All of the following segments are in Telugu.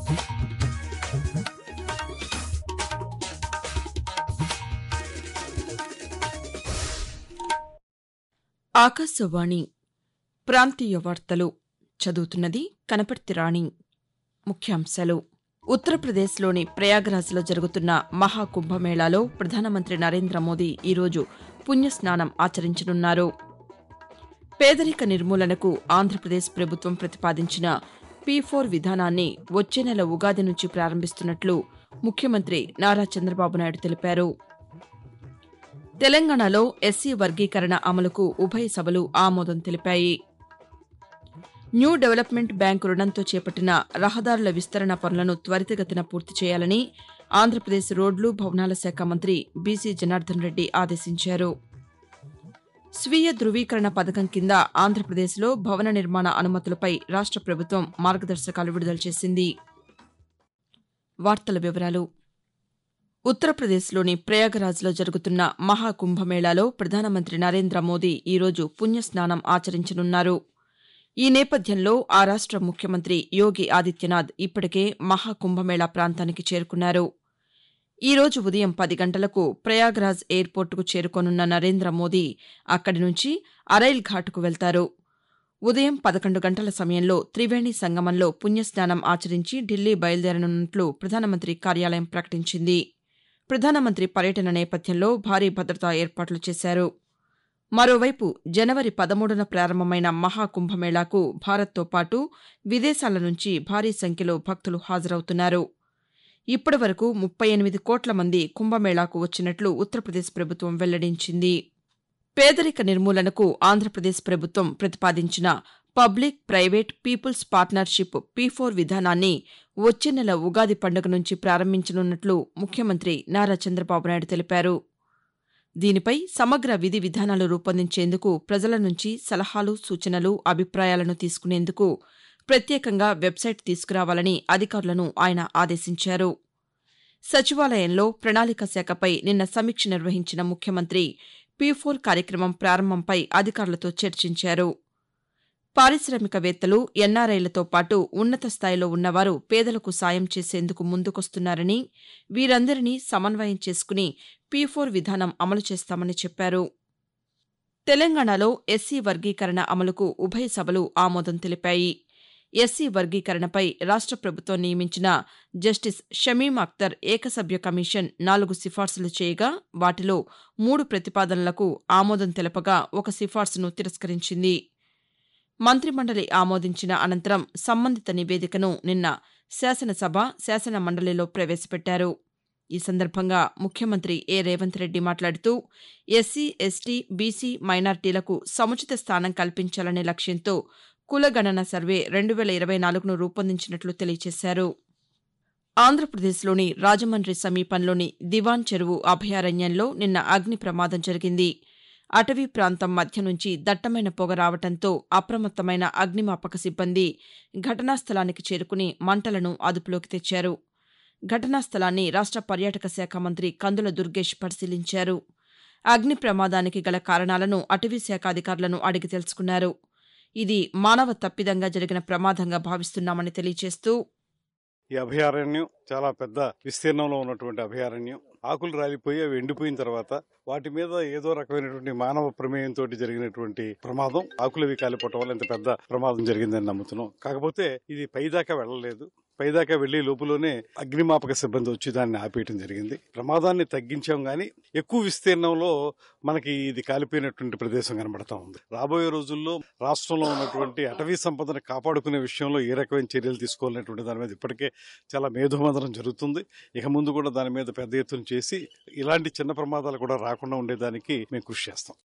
ఆకాశవాణి ప్రాంతీయ వార్తలు చదువుతున్నది కనపర్తి రాణి ముఖ్యాంశాలు ఉత్తరప్రదేశ్లోని ప్రయాగ్రాజ్లో జరుగుతున్న మహాకుంభమేళాలో ప్రధానమంత్రి నరేంద్ర మోదీ ఈరోజు పుణ్యస్నానం ఆచరించనున్నారు పేదరిక నిర్మూలనకు ఆంధ్రప్రదేశ్ ప్రభుత్వం ప్రతిపాదించిన పీ ఫోర్ విధానాన్ని వచ్చే నెల ఉగాది నుంచి ప్రారంభిస్తున్నట్లు ముఖ్యమంత్రి నారా చంద్రబాబు నాయుడు తెలిపారు తెలంగాణలో ఎస్సీ వర్గీకరణ అమలుకు ఉభయ సభలు ఆమోదం తెలిపాయి న్యూ డెవలప్మెంట్ బ్యాంకు రుణంతో చేపట్టిన రహదారుల విస్తరణ పనులను త్వరితగతిన పూర్తి చేయాలని ఆంధ్రప్రదేశ్ రోడ్లు భవనాల శాఖ మంత్రి బీసీ జనార్దన్ రెడ్డి ఆదేశించారు స్వీయ ధృవీకరణ పథకం కింద ఆంధ్రప్రదేశ్లో భవన నిర్మాణ అనుమతులపై రాష్ట ప్రభుత్వం మార్గదర్శకాలు విడుదల చేసింది వార్తల వివరాలు ఉత్తరప్రదేశ్లోని ప్రయాగరాజ్లో జరుగుతున్న మహాకుంభమేళాలో ప్రధానమంత్రి నరేంద్ర మోదీ ఈరోజు పుణ్యస్నానం ఆచరించనున్నారు ఈ నేపథ్యంలో ఆ రాష్ట ముఖ్యమంత్రి యోగి ఆదిత్యనాథ్ ఇప్పటికే మహాకుంభమేళా ప్రాంతానికి చేరుకున్నారు ఈ రోజు ఉదయం పది గంటలకు ప్రయాగ్రాజ్ ఎయిర్పోర్టుకు చేరుకోనున్న నరేంద్ర మోదీ అక్కడి నుంచి అరైల్ ఘాట్కు వెళ్తారు ఉదయం పదకొండు గంటల సమయంలో త్రివేణి సంగమంలో పుణ్యస్నానం ఆచరించి ఢిల్లీ బయలుదేరనున్నట్లు ప్రధానమంత్రి కార్యాలయం ప్రకటించింది ప్రధానమంత్రి పర్యటన నేపథ్యంలో భారీ భద్రతా ఏర్పాట్లు చేశారు మరోవైపు జనవరి పదమూడున ప్రారంభమైన మహాకుంభమేళాకు భారత్తో పాటు విదేశాల నుంచి భారీ సంఖ్యలో భక్తులు హాజరవుతున్నారు ఇప్పటి వరకు ముప్పై ఎనిమిది కోట్ల మంది కుంభమేళాకు వచ్చినట్లు ఉత్తరప్రదేశ్ ప్రభుత్వం వెల్లడించింది పేదరిక నిర్మూలనకు ఆంధ్రప్రదేశ్ ప్రభుత్వం ప్రతిపాదించిన public private people's partnership P four విధానాన్ని వచ్చే నెల ఉగాది పండుగ నుంచి ప్రారంభించనున్నట్లు ముఖ్యమంత్రి నారా చంద్రబాబు నాయుడు తెలిపారు దీనిపై సమగ్ర విధి విధానాలు రూపొందించేందుకు ప్రజల నుంచి సలహాలు సూచనలు అభిప్రాయాలను తీసుకునేందుకు ప్రత్యేకంగా వెబ్సైట్ తీసుకురావాలని అధికారులను ఆయన ఆదేశించారు సచివాలయంలో ప్రణాళిక శాఖపై నిన్న సమీక్ష నిర్వహించిన ముఖ్యమంత్రి పీ ఫోర్ కార్యక్రమం ప్రారంభంపై అధికారులతో చర్చించారు పారిశ్రామికవేత్తలు ఎన్ఆర్ఐలతో పాటు ఉన్నత స్థాయిలో ఉన్నవారు పేదలకు సాయం చేసేందుకు ముందుకొస్తున్నారని వీరందరినీ సమన్వయం చేసుకుని పీ ఫోర్ విధానం అమలు చేస్తామని చెప్పారు తెలంగాణలో ఎస్సీ వర్గీకరణ అమలుకు ఉభయ సభలు ఆమోదం తెలిపాయి ఎస్సీ వర్గీకరణపై రాష్ట ప్రభుత్వం నియమించిన జస్టిస్ షమీం అఖ్తర్ ఏకసభ్య కమిషన్ నాలుగు సిఫార్సులు చేయగా వాటిలో మూడు ప్రతిపాదనలకు ఆమోదం తెలపగా ఒక సిఫార్సును తిరస్కరించింది మంత్రిమండలి ఆమోదించిన అనంతరం సంబంధిత నివేదికను నిన్న శాసనసభ శాసన మండలిలో ప్రవేశపెట్టారు ఈ సందర్భంగా ముఖ్యమంత్రి ఏ రేవంత్ రెడ్డి మాట్లాడుతూ ఎస్సీ ఎస్టీ బీసీ మైనార్టీలకు సముచిత స్థానం కల్పించాలనే లక్ష్యంతో కులగణన సర్వే రెండు వేల ఇరవై నాలుగును రూపొందించినట్లు తెలియజేశారు ఆంధ్రప్రదేశ్లోని రాజమండ్రి సమీపంలోని దివాన్ చెరువు అభయారణ్యంలో నిన్న అగ్ని ప్రమాదం జరిగింది అటవీ ప్రాంతం మధ్య నుంచి దట్టమైన పొగ రావడంతో అప్రమత్తమైన అగ్నిమాపక సిబ్బంది ఘటనా స్థలానికి చేరుకుని మంటలను అదుపులోకి తెచ్చారు ఘటనా స్థలాన్ని రాష్ట పర్యాటక శాఖ మంత్రి కందుల దుర్గేష్ పరిశీలించారు అగ్ని ప్రమాదానికి గల కారణాలను అటవీ శాఖ అధికారులను అడిగి తెలుసుకున్నారు ఇది మానవ తప్పిదంగా జరిగిన ప్రమాదంగా భావిస్తున్నామని తెలియజేస్తూ ఈ అభయారణ్యం చాలా పెద్ద విస్తీర్ణంలో ఉన్నటువంటి అభయారణ్యం ఆకులు రాలిపోయి అవి ఎండిపోయిన తర్వాత వాటి మీద ఏదో రకమైనటువంటి మానవ ప్రమేయంతో జరిగినటువంటి ప్రమాదం ఆకులు అవి కాలిపోవటం వల్ల ఇంత పెద్ద ప్రమాదం జరిగిందని నమ్ముతున్నాం కాకపోతే ఇది పైదాకా వెళ్ళలేదు పైదాకా వెళ్లే లోపులోనే అగ్నిమాపక సిబ్బంది వచ్చి దాన్ని ఆపేయటం జరిగింది ప్రమాదాన్ని తగ్గించాం గానీ ఎక్కువ విస్తీర్ణంలో మనకి ఇది కాలిపోయినటువంటి ప్రదేశం కనబడతా ఉంది రాబోయే రోజుల్లో రాష్ట్రంలో ఉన్నటువంటి అటవీ సంపదను కాపాడుకునే విషయంలో ఏ రకమైన చర్యలు తీసుకోవాలనేటువంటి దాని మీద ఇప్పటికే చాలా మేధోమదనం జరుగుతుంది ఇక ముందు కూడా దాని మీద పెద్ద ఎత్తున చేసి ఇలాంటి చిన్న ప్రమాదాలు కూడా రాకుండా ఉండేదానికి మేము కృషి చేస్తాం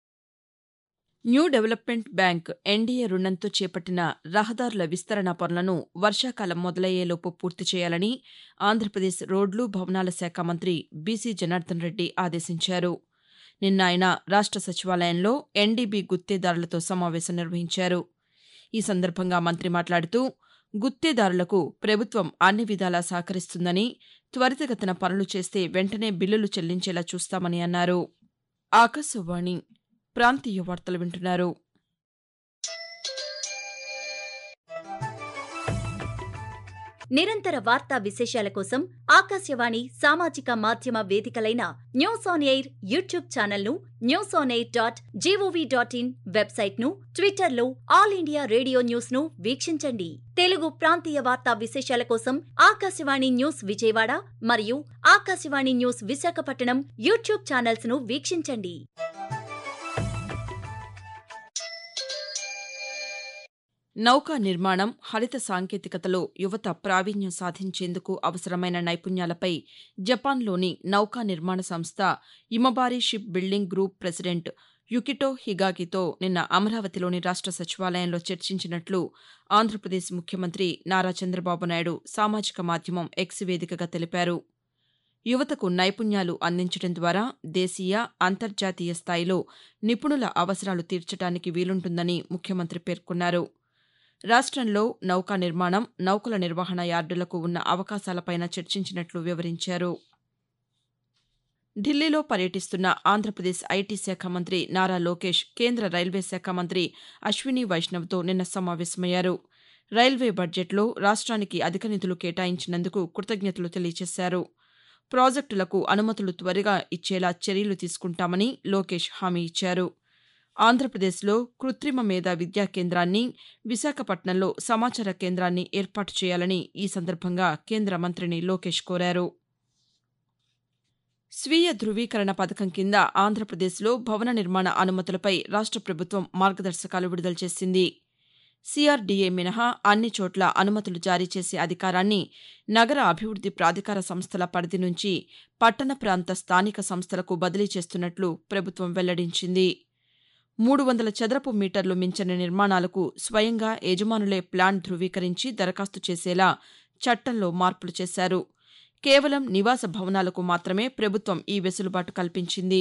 న్యూ డెవలప్మెంట్ బ్యాంక్ ఎన్డీఏ రుణంతో చేపట్టిన రహదారుల విస్తరణ పనులను వర్షాకాలం మొదలయ్యేలోపు పూర్తి చేయాలని ఆంధ్రప్రదేశ్ రోడ్లు భవనాల శాఖ మంత్రి బీసీ జనార్దన్ రెడ్డి ఆదేశించారు నిన్న ఆయన రాష్ట సచివాలయంలో ఎన్డీబీ గుత్తేదారులతో సమావేశం నిర్వహించారు ఈ సందర్భంగా మంత్రి మాట్లాడుతూ గుత్తేదారులకు ప్రభుత్వం అన్ని విధాలా సహకరిస్తుందని త్వరితగతిన పనులు చేస్తే వెంటనే బిల్లులు చెల్లించేలా చూస్తామని అన్నారు ఆకాశవాణి ప్రాంతీయ వార్తలు వింటున్నారు నిరంతర వార్తా విశేషాల కోసం ఆకాశవాణి సామాజిక మాధ్యమ వేదికలైన న్యూస్ ఆన్ ఎయిర్ యూట్యూబ్ ఛానల్ను news on air dot GOV dot in వెబ్సైట్ను ట్విట్టర్లో ఆల్ ఇండియా రేడియో న్యూస్ ను వీక్షించండి తెలుగు ప్రాంతీయ వార్తా విశేషాల కోసం ఆకాశవాణి న్యూస్ విజయవాడ మరియు Akashvani news Visakhapatnam YouTube channels ను వీక్షించండి నౌకా నిర్మాణం హరిత సాంకేతికతలో యువత ప్రావీణ్యం సాధించేందుకు అవసరమైన నైపుణ్యాలపై జపాన్లోని నౌకా నిర్మాణ సంస్థ Imabari ship building group president Yukito హిగాకితో నిన్న అమరావతిలోని రాష్ట సచివాలయంలో చర్చించినట్లు ఆంధ్రప్రదేశ్ ముఖ్యమంత్రి నారా చంద్రబాబు నాయుడు సామాజిక మాధ్యమం ఎక్స్ వేదికగా తెలిపారు యువతకు నైపుణ్యాలు అందించడం ద్వారా దేశీయ అంతర్జాతీయ స్థాయిలో నిపుణుల అవసరాలు తీర్చడానికి వీలుంటుందని ముఖ్యమంత్రి పేర్కొన్నారు రాష్ట్రంలో నౌకా నిర్మాణం నౌకల నిర్వహణ యార్డులకు ఉన్న అవకాశాలపైన చర్చించినట్లు వివరించారు ఢిల్లీలో పర్యటిస్తున్న ఆంధ్రప్రదేశ్ ఐటీ శాఖ మంత్రి నారా లోకేష్ కేంద్ర రైల్వే శాఖ మంత్రి అశ్విని వైష్ణవ్తో నిన్న సమావేశమయ్యారు రైల్వే బడ్జెట్లో రాష్ట్రానికి అధిక నిధులు కేటాయించినందుకు కృతజ్ఞతలు తెలియజేశారు ప్రాజెక్టులకు అనుమతులు త్వరగా ఇచ్చేలా చర్యలు తీసుకుంటామని లోకేష్ హామీ ఇచ్చారు ఆంధ్రప్రదేశ్లో కృత్రిమ మేధా విద్యా కేంద్రాన్ని విశాఖపట్నంలో సమాచార కేంద్రాన్ని ఏర్పాటు చేయాలని ఈ సందర్భంగా కేంద్ర మంత్రిని లోకేష్ కోరారు స్వీయ ధృవీకరణ పథకం కింద ఆంధ్రప్రదేశ్లో భవన నిర్మాణ అనుమతులపై రాష్ట ప్రభుత్వం మార్గదర్శకాలు విడుదల చేసింది సిఆర్డీఏ మినహా అన్ని చోట్ల అనుమతులు జారీ చేసే అధికారాన్ని నగర అభివృద్ది ప్రాధికార సంస్థల పరిధి నుంచి పట్టణ ప్రాంత స్థానిక సంస్థలకు బదిలీ చేస్తున్నట్లు ప్రభుత్వం వెల్లడించింది మూడు వందల చదరపు మీటర్లు మించిన నిర్మాణాలకు స్వయంగా యజమానులే ప్లాన్ ధృవీకరించి దరఖాస్తు చేసేలా చట్టంలో మార్పులు చేశారు కేవలం నివాస భవనాలకు మాత్రమే ప్రభుత్వం ఈ వెసులుబాటు కల్పించింది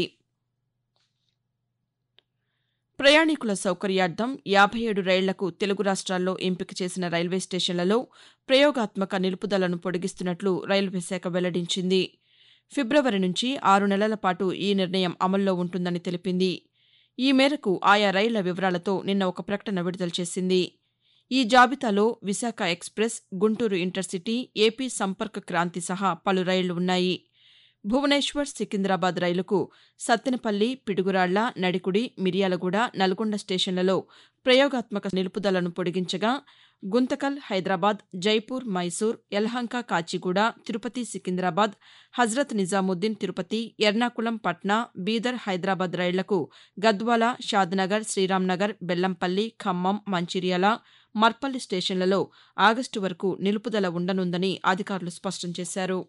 ప్రయాణికుల సౌకర్యార్థం యాభై ఏడు రైళ్లకు తెలుగు రాష్ట్రాల్లో ఎంపిక చేసిన రైల్వే స్టేషన్లలో ప్రయోగాత్మక నిలుపుదలను పొడిగిస్తున్నట్లు రైల్వే శాఖ వెల్లడించింది ఫిబ్రవరి నుంచి ఆరు నెలల పాటు ఈ నిర్ణయం అమల్లో ఉంటుందని తెలిపింది ఈ మేరకు ఆయా రైళ్ల వివరాలతో నిన్న ఒక ప్రకటన విడుదల చేసింది ఈ జాబితాలో Visakha express Guntur intercity AP Sampark Kranti సహా పలు రైళ్లు ఉన్నాయి భువనేశ్వర్ సికింద్రాబాద్ రైలుకు సత్తెనపల్లి పిడుగురాళ్ల నడికుడి మిర్యాలగూడ నల్గొండ స్టేషన్లలో ప్రయోగాత్మక నిలుపుదలను పొడిగించగా గుంతకల్ హైదరాబాద్ జైపూర్ మైసూర్ యలహంక కాచిగూడ తిరుపతి సికింద్రాబాద్ హజ్రత్ నిజాముద్దీన్ తిరుపతి ఎర్నాకుళం పట్నా బీదర్ హైదరాబాద్ రైళ్లకు గద్వాల షాద్నగర్ శ్రీరాంనగర్ బెల్లంపల్లి ఖమ్మం మంచిర్యాల మర్పల్లి స్టేషన్లలో ఆగస్టు వరకు నిలుపుదల ఉండనుందని అధికారులు స్పష్టం చేశారు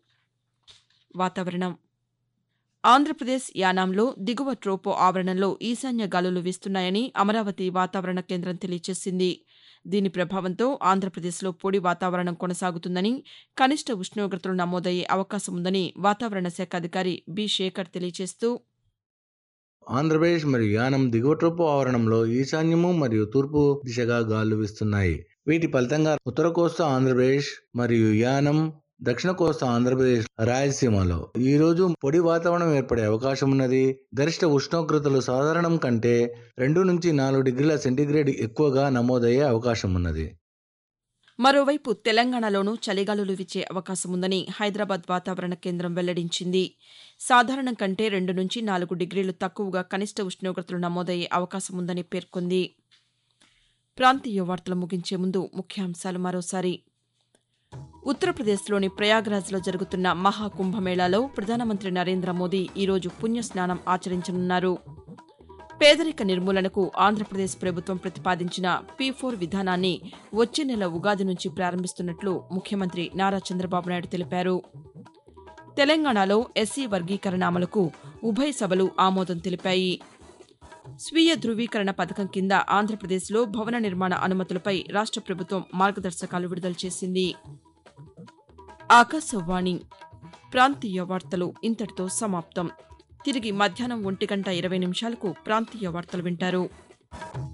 వాతావరణం ఆంధ్రప్రదేశ్ యానాంలో దిగువ ట్రోపో ఆవరణంలో ఈశాన్య గాలులు వీస్తున్నాయని అమరావతి వాతావరణ కేంద్రం తెలియజేసింది దీని ప్రభావంతో ఆంధ్రప్రదేశ్లో పొడి వాతావరణం కొనసాగుతుందని కనిష్ట ఉష్ణోగ్రతలు నమోదయ్యే అవకాశం ఉందని వాతావరణ శాఖ అధికారి బి శేఖర్ తెలియజేస్తూ ఆంధ్రప్రదేశ్ మరియు యానం దిగువ ట్రోపు ఆవరణంలో ఈశాన్యము మరియు తూర్పు దిశగా గాలులు వీస్తున్నాయి వీటి ఫలితంగా ఉత్తర కోస్తా ఆంధ్రప్రదేశ్ మరియు యానం దక్షిణ కోస్తా ఆంధ్రప్రదేశ్ రాయలసీమలో ఈ రోజు పొడి వాతావరణం ఏర్పడే అవకాశం ఉన్నది గరిష్ట ఉష్ణోగ్రతలు సాధారణం కంటే రెండు నుంచి నాలుగు డిగ్రీల సెంటీగ్రేడ్ ఎక్కువగా నమోదయ్యే అవకాశం ఉన్నది మరోవైపు తెలంగాణలోనూ చలిగాలులు వీచే అవకాశం ఉందని హైదరాబాద్ వాతావరణ కేంద్రం వెల్లడించింది సాధారణం కంటే రెండు నుంచి నాలుగు డిగ్రీలు తక్కువగా కనిష్ట ఉష్ణోగ్రతలు నమోదయ్యే అవకాశం ఉందని పేర్కొంది ప్రాంతీయ వార్తలు ముగించే ముందు ముఖ్యాంశాలు మరోసారి ఉత్తరప్రదేశ్లోని ప్రయాగ్రాజ్లో జరుగుతున్న మహాకుంభమేళాలో ప్రధానమంత్రి నరేంద్ర మోదీ ఈరోజు పుణ్యస్నానం ఆచరించనున్నారు పేదరిక నిర్మూలనకు ఆంధ్రప్రదేశ్ ప్రభుత్వం ప్రతిపాదించిన పీ ఫోర్ విధానాన్ని వచ్చే నెల ఉగాది నుంచి ప్రారంభిస్తున్నట్లు ముఖ్యమంత్రి నారా చంద్రబాబు నాయుడు తెలిపారు తెలంగాణలో ఎస్సీ వర్గీకరణ అమలుకు ఉభయ సభలు ఆమోదం తెలిపాయి స్వీయ ధృవీకరణ పథకం కింద ఆంధ్రప్రదేశ్లో భవన నిర్మాణ అనుమతులపై రాష్ట్ర ప్రభుత్వం మార్గదర్శకాలు విడుదల చేసింది ఆకాశవాణి ప్రాంతీయ వార్తలు ఇంతటితో సమాప్తం తిరిగి మధ్యాహ్నం ఒంటి గంట ఇరవై నిమిషాలకు ప్రాంతీయ వార్తలు వింటారు